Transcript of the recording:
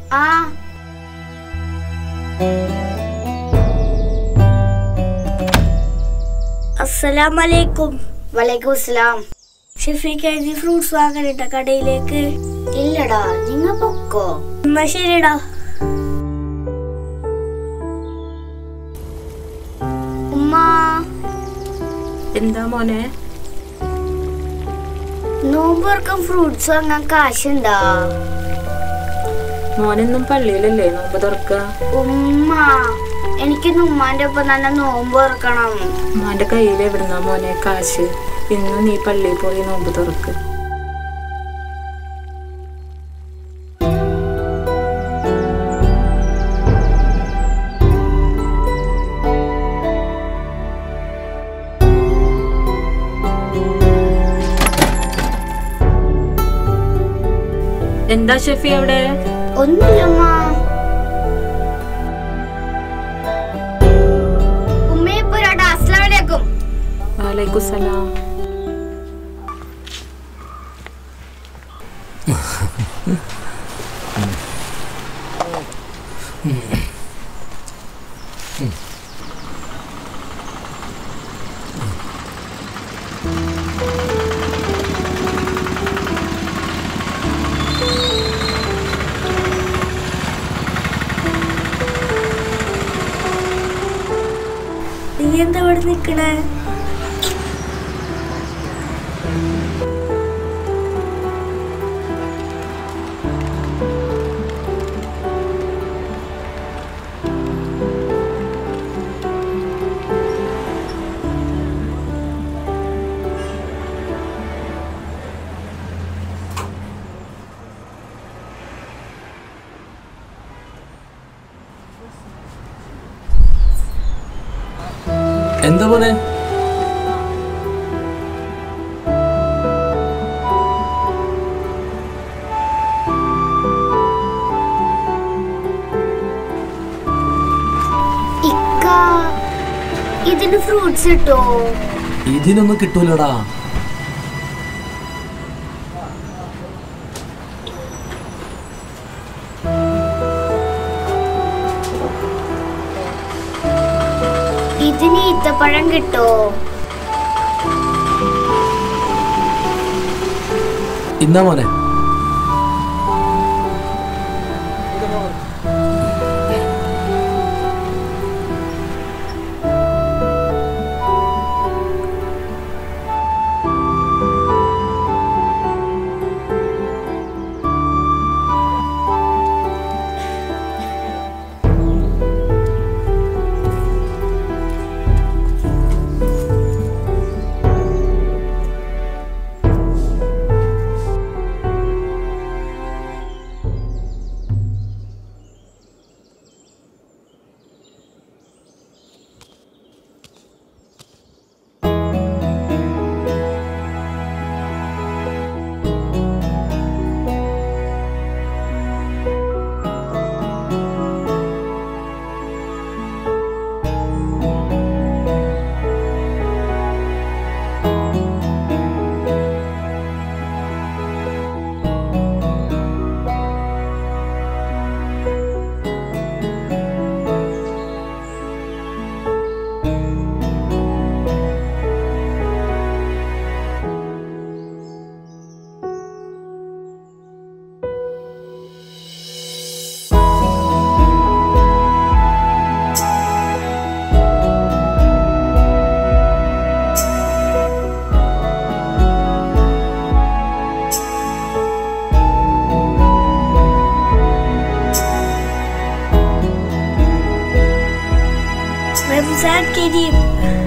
ആ അസ്സലാമലൈക്കും വലൈക്കും അസ്സലാം ഷെഫീക്ക് ഈ ഫ്രൂട്ട്സ് വാങ്ങണിട്ട കടയിലേക്ക് ഇല്ലടാ നിങ്ങ പൊക്കോ എന്നാ ശരിടാ ഉമ്മ എന്താ മോനെ നോമ്പുറക്കം ഫ്രൂട്ട്സ് വാങ്ങാൻ കാശുണ്ടാ മോനെന്നും പള്ളിയിലല്ലേ നോമ്പ് തുറക്കുക ഉമ്മ എനിക്കിന്ന് ഉമ്മാന്റെ ഒപ്പം തന്നെ നോമ്പ് തുറക്കണം മോന്റെ കയ്യിൽ എവിടുന്നാ മോനെ കാശ് ഇന്ന് നീ പള്ളിയിൽ പോയി നോമ്പ് തുറക്ക് എന്താ ഷെഫി അവിടെ ഒന്നുമില്ല ഉമ്മ ഉമ്മയെ പോരാട്ടെ അസ്ലാമലേക്കും വാലൈക്കും സലാം നീ എന്താ ഇവിടെ നിക്കണേ എന്താ പോലെ ഇക്ക ഇതിന് ഫ്രൂട്ട്സ് കിട്ടോ ഇതിനൊന്നും കിട്ടൂലടാ ഇതിന് ഈത്തപ്പഴം കിട്ടോ ഇന്നാ മോനെ റംസാൻ കരീം